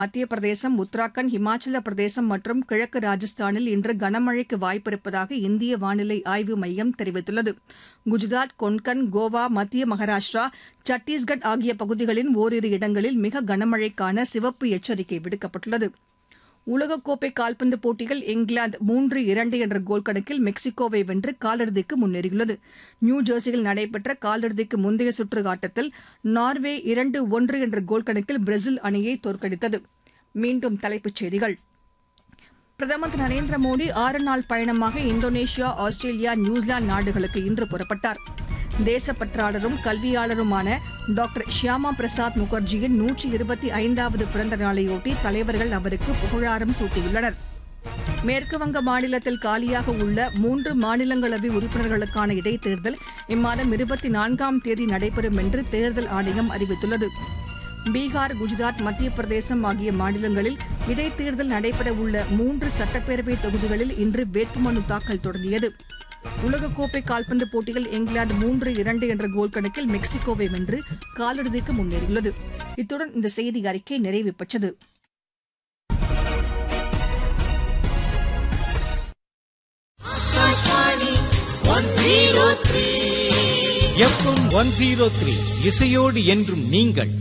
மத்திய பிரதேசம் உத்தராகண்ட் இமாச்சல பிரதேசம் மற்றும் கிழக்கு ராஜஸ்தானில் இன்று கனமழைக்கு வாய்ப்பிருப்பதாக இந்திய வானிலை ஆய்வு மையம் தெரிவித்துள்ளது குஜராத் கொன்கன் கோவா மத்திய மகாராஷ்டிரா சத்தீஸ்கட் ஆகிய பகுதிகளின் ஓரிரு இடங்களில் மிக கனமழைக்கான சிவப்பு எச்சரிக்கை விடுக்கப்பட்டுள்ளது உலகக்கோப்பை கால்பந்து போட்டியில் இங்கிலாந்து மூன்று இரண்டு என்ற கோல் கணக்கில் மெக்சிகோவை வென்று காலிறுதிக்கு முன்னேறியுள்ளது நியூ ஜெர்சியில் நடைபெற்ற காலிறுதிக்கு முந்தைய சுற்று ஆட்டத்தில் நார்வே இரண்டு ஒன்று என்ற கோல் கணக்கில் பிரேசில் அணியை தோற்கடித்தது மீண்டும் தலைப்புச் செய்திகள் பிரதமர் திரு நரேந்திர மோடி ஆறு நாள் பயணமாக இந்தோனேஷியா ஆஸ்திரேலியா நியூசிலாந்து நாடுகளுக்கு இன்று புறப்பட்டார் தேசப்பற்றாளரும் கல்வியாளருமான டாக்டர் ஷியாமா பிரசாத் முகர்ஜியின் நூற்றி இருபத்தி ஐந்தாவது பிறந்த நாளையொட்டி தலைவர்கள் அவருக்கு புகழாரம் சூட்டியுள்ளனர் மேற்குவங்க மாநிலத்தில் காலியாக உள்ள மூன்று மாநிலங்களவை உறுப்பினர்களுக்கான இடைத்தேர்தல் இம்மாதம் இருபத்தி நான்காம் தேதி நடைபெறும் என்று தேர்தல் ஆணையம் அறிவித்துள்ளது பீகார் குஜராத் மத்திய பிரதேசம் ஆகிய மாநிலங்களில் இடைத்தேர்தல் நடைபெற உள்ள மூன்று சட்டப்பேரவை தொகுதிகளில் இன்று வேட்புமனு தாக்கல் தொடங்கியது உலகக்கோப்பை கால்பந்து போட்டியில் இங்கிலாந்து மூன்று இரண்டு என்ற கோல் கணக்கில் மெக்சிகோவை வென்று காலிறுதிக்கு முன்னேறியுள்ளது இத்துடன் இந்த செய்தி அறிக்கை நிறைவு பெற்றது எஃப்எம் ஒன் ஜீரோ த்ரீ இசையோடு என்றும் நீங்கள்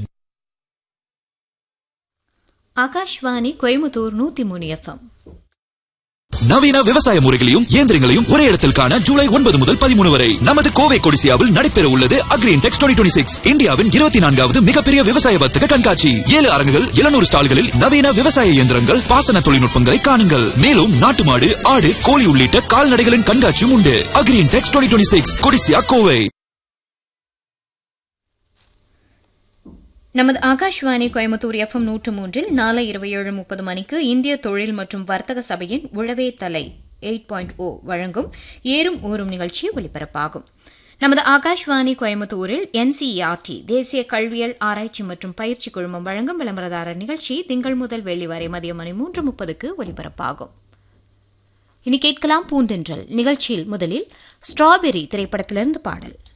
ஆகாஷ்வாணி கோயம்புத்தூர் நூத்தி மூணு எஃப்எம் நவீன விவசாய முறைகளையும் இயந்திரங்களையும் ஒரே இடத்தில் காண ஜூலை ஒன்பது முதல் பதிமூணு வரை நமது கோவை கொடிசியாவில் நடைபெற உள்ளது அக்ரீன் டெக்ஸ் டுவெண்ட்டி சிக்ஸ் இந்தியாவின் இருபத்தி நான்காவது மிகப்பெரிய விவசாய வர்த்தக கண்காட்சி ஏழு அரங்குகள் எழுநூறு ஸ்டால்களில் நவீன விவசாய இயந்திரங்கள் பாசன தொழில்நுட்பங்களை காணுங்கள் மேலும் நாட்டு மாடு ஆடு கோழி உள்ளிட்ட கால்நடைகளின் கண்காட்சியும் உண்டு Agri Intex twenty six Codissia Kovai நமது ஆகாஷ்வாணி கோயம்புத்தூர் எஃப்எம் நூற்று மூன்றில் நாளை இரவு ஏழு முப்பது மணிக்கு இந்திய தொழில் மற்றும் வர்த்தக சபையின் உழவே தலை எயிட் பாயிண்ட் ஓ வழங்கும் ஏறும் ஊறும் நிகழ்ச்சி ஒலிபரப்பாகும் நமது ஆகாஷ்வாணி கோயம்புத்தூரில் என்சிஇஆர்டி தேசிய கல்வியல் ஆராய்ச்சி மற்றும் பயிற்சி குழுமம் வழங்கும் விளம்பரதாரர் நிகழ்ச்சி திங்கள் முதல் வெள்ளி வரை மதியம் மணி மூன்று முப்பதுக்கு ஒலிபரப்பாகும் இனி கேட்கலாம் பூந்தென்றல் நிகழ்ச்சியில் முதலில் ஸ்ட்ராபெரி திரைப்படத்திலிருந்து பாடல்